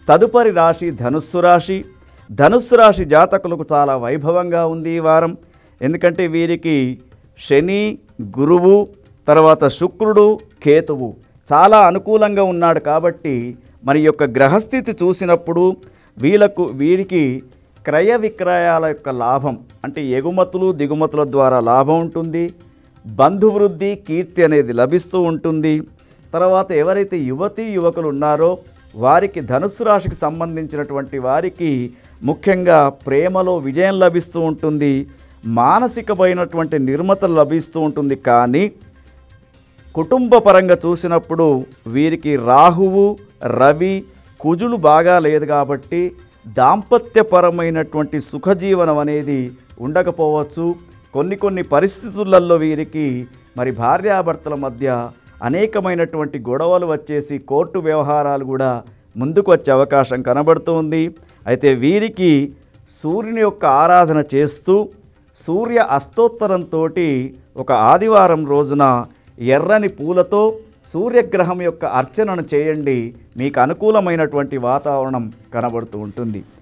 తదుపరి రాశి ధనుస్సు రాశి ధనుస్సు రాశి జాతకులకు చాలా వైభవంగా ఉంది ఈ వారం ఎందుకంటే వీరికి శని గురువు తర్వాత శుక్రుడు కేతువు చాలా అనుకూలంగా ఉన్నాడు కాబట్టి మరి యొక్క గ్రహస్థితి చూసినప్పుడు వీళ్ళకు వీరికి క్రయ విక్రయాల యొక్క లాభం అంటే ఎగుమతులు దిగుమతుల ద్వారా లాభం ఉంటుంది బంధువృద్ధి కీర్తి అనేది లభిస్తూ ఉంటుంది తర్వాత ఎవరైతే యువతీ యువకులు ఉన్నారో వారికి ధనుస్సు రాశికి సంబంధించినటువంటి వారికి ముఖ్యంగా ప్రేమలో విజయం లభిస్తూ ఉంటుంది మానసికమైనటువంటి నిర్మత లభిస్తూ ఉంటుంది కానీ కుటుంబ పరంగా చూసినప్పుడు వీరికి రాహువు రవి కుజులు బాగా లేదు కాబట్టి దాంపత్యపరమైనటువంటి సుఖజీవనం అనేది ఉండకపోవచ్చు కొన్ని కొన్ని పరిస్థితులలో వీరికి మరి భార్యాభర్తల మధ్య అనేకమైనటువంటి గొడవలు వచ్చేసి కోర్టు వ్యవహారాలు కూడా ముందుకు వచ్చే అవకాశం కనబడుతుంది అయితే వీరికి సూర్యుని యొక్క ఆరాధన చేస్తూ సూర్య అష్టోత్తరంతో ఒక ఆదివారం రోజున ఎర్రని పూలతో సూర్యగ్రహం యొక్క అర్చనను చేయండి మీకు అనుకూలమైనటువంటి వాతావరణం కనబడుతూ ఉంటుంది